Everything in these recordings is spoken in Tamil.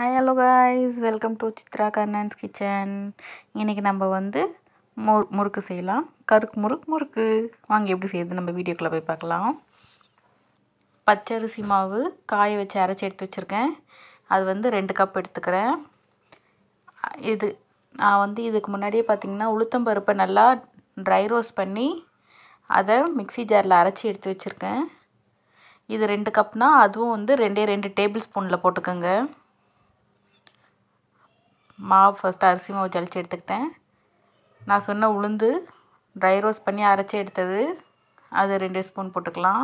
hi hello guys welcome to Chitra Karnan's kitchen இன்றைக்கி நம்ம வந்து மு முறுக்கு செய்யலாம் கருக்கு முறுக்கு முறுக்கு வாங்க எப்படி செய்யுது நம்ம வீடியோக்குள்ளே போய் பார்க்கலாம் பச்சரிசி மாவு காய வச்சு அரைச்சி எடுத்து வச்சுருக்கேன் அது வந்து ரெண்டு கப் எடுத்துக்கிறேன் இது நான் வந்து இதுக்கு முன்னாடியே பார்த்திங்கன்னா உளுத்தம்பருப்பை நல்லா ட்ரை ரோஸ்ட் பண்ணி அதை மிக்ஸி ஜாரில் அரைச்சி எடுத்து வச்சுருக்கேன் இது ரெண்டு கப்னால் அதுவும் வந்து ரெண்டே ரெண்டு டேபிள் ஸ்பூனில் போட்டுக்கோங்க மாவு ஃபஸ்ட்டு அரிசி மாவு ஜலிச்சு எடுத்துக்கிட்டேன் நான் சொன்ன உளுந்து ட்ரை ரோஸ்ட் பண்ணி அரைச்சி எடுத்தது அது ரெண்டு ஸ்பூன் போட்டுக்கலாம்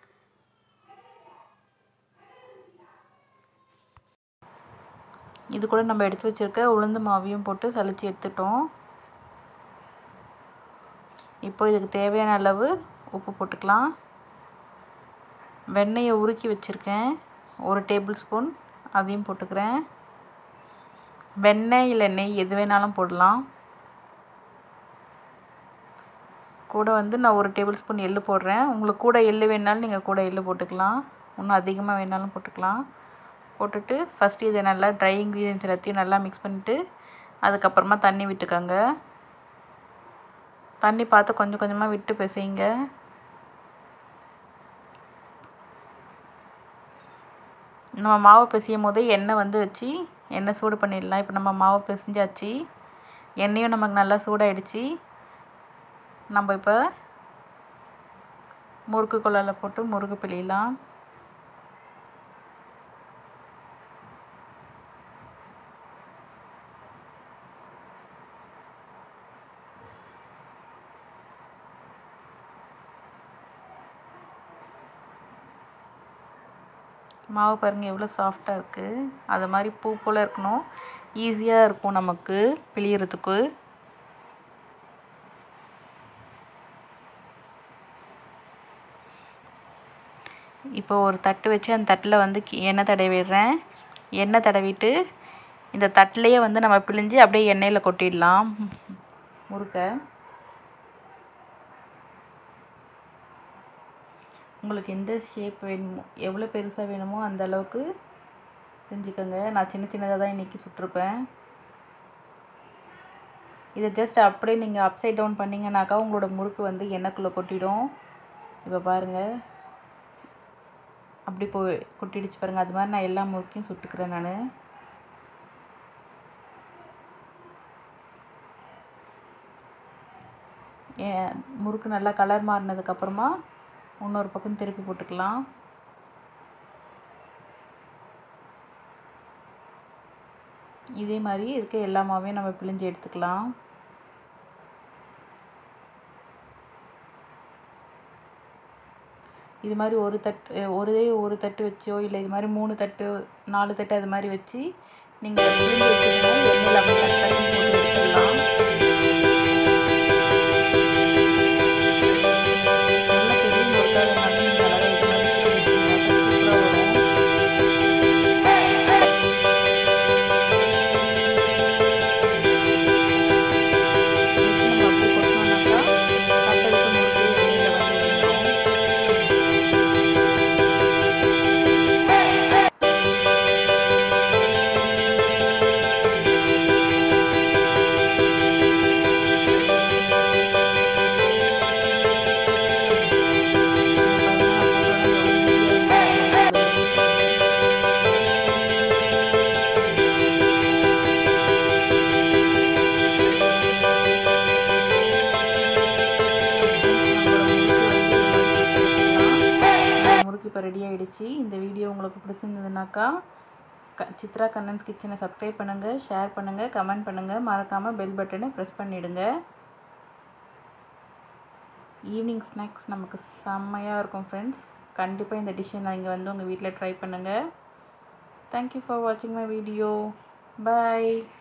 இது கூட நம்ம எடுத்து வச்சுருக்க உளுந்து மாவையும் போட்டு சலிச்சு எடுத்துட்டோம் இப்போ இதுக்கு தேவையான அளவு உப்பு போட்டுக்கலாம் வெண்ணெயை உருக்கி வச்சுருக்கேன் ஒரு டேபிள் ஸ்பூன் அதையும் போட்டுக்கிறேன் வெண்ணெய் இல்லை நெய் எது வேணாலும் போடலாம் கூட வந்து நான் ஒரு டேபிள் ஸ்பூன் எள்ளு போடுறேன் உங்களுக்கு கூட எள்ளு வேணாலும் நீங்கள் கூட எள்ளு போட்டுக்கலாம் இன்னும் அதிகமாக வேணாலும் போட்டுக்கலாம் போட்டுட்டு ஃபஸ்ட்டு இதை நல்லா ட்ரை இன்க்ரீடியன்ஸ் எல்லாத்தையும் நல்லா மிக்ஸ் பண்ணிவிட்டு அதுக்கப்புறமா தண்ணி விட்டுக்கோங்க தண்ணி பார்த்து கொஞ்சம் கொஞ்சமாக விட்டு பிசைங்க நம்ம மாவு பிசையும் போது எண்ணெய் வந்து வச்சு எண்ணெய் சூடு பண்ணிடலாம் இப்போ நம்ம மாவு பிசைஞ்சாச்சு எண்ணெயும் நமக்கு நல்லா சூடாயிடுச்சு நம்ம இப்போ முறுக்கு குழாயில் போட்டு முறுக்கு பிழியலாம் மாவு பாருங்கள் எவ்வளோ சாஃப்டாக இருக்குது அது மாதிரி பூ போல் இருக்கணும் ஈஸியாக இருக்கும் நமக்கு பிழியறதுக்கு இப்போ ஒரு தட்டு வச்சு அந்த தட்டில் வந்து எண்ணெய் தடவிடுறேன் எண்ணெய் தடவிட்டு இந்த தட்டிலையே வந்து நம்ம பிழிஞ்சு அப்படியே எண்ணெயில் கொட்டிடலாம் முறுக்கை உங்களுக்கு எந்த ஷேப் வேணுமோ எவ்வளோ பெருசாக வேணுமோ அந்த அளவுக்கு செஞ்சுக்கோங்க நான் சின்ன சின்னதாக தான் இன்றைக்கி சுட்டிருப்பேன் இதை ஜஸ்ட் அப்படியே நீங்கள் அப்சைட் டவுன் பண்ணிங்கனாக்கா உங்களோட முறுக்கு வந்து எண்ணெய்க்குள்ளே கொட்டிடும் இப்போ பாருங்கள் அப்படி போய் கொட்டிடுச்சு பாருங்கள் அது மாதிரி நான் எல்லா முறுக்கையும் சுட்டுக்கிறேன் நான் முறுக்கு நல்லா கலர் மாறினதுக்கப்புறமா இன்னொரு பக்கம் திருப்பி போட்டுக்கலாம் இதே மாதிரி இருக்க எல்லா மாவையும் நம்ம பிழிஞ்சு எடுத்துக்கலாம் இது மாதிரி ஒரு தட்டு ஒரே ஒரு தட்டு வச்சோ இல்லை இது மாதிரி மூணு தட்டு நாலு தட்டு அது மாதிரி வச்சு நீங்கள் பிழிஞ்சு வச்சுருந்தா எண்ணெயில் அப்படியே கட் பண்ணி போட்டு எடுத்துடலாம் இப்போ ரெடி ஆகிடுச்சு இந்த வீடியோ உங்களுக்கு பிடிச்சிருந்ததுனாக்கா க சித்ரா கண்ணன்ஸ் கிச்சனை சப்ஸ்கிரைப் பண்ணுங்கள் ஷேர் பண்ணுங்கள் கமெண்ட் பண்ணுங்கள் மறக்காமல் பெல் பட்டனை ப்ரெஸ் பண்ணிவிடுங்க ஈவினிங் ஸ்நாக்ஸ் நமக்கு செம்மையாக இருக்கும் ஃப்ரெண்ட்ஸ் கண்டிப்பாக இந்த டிஷ்ஷை நான் இங்கே வந்து உங்கள் வீட்டில் ட்ரை பண்ணுங்கள் தேங்க்யூ ஃபார் வாட்சிங் மை வீடியோ பாய்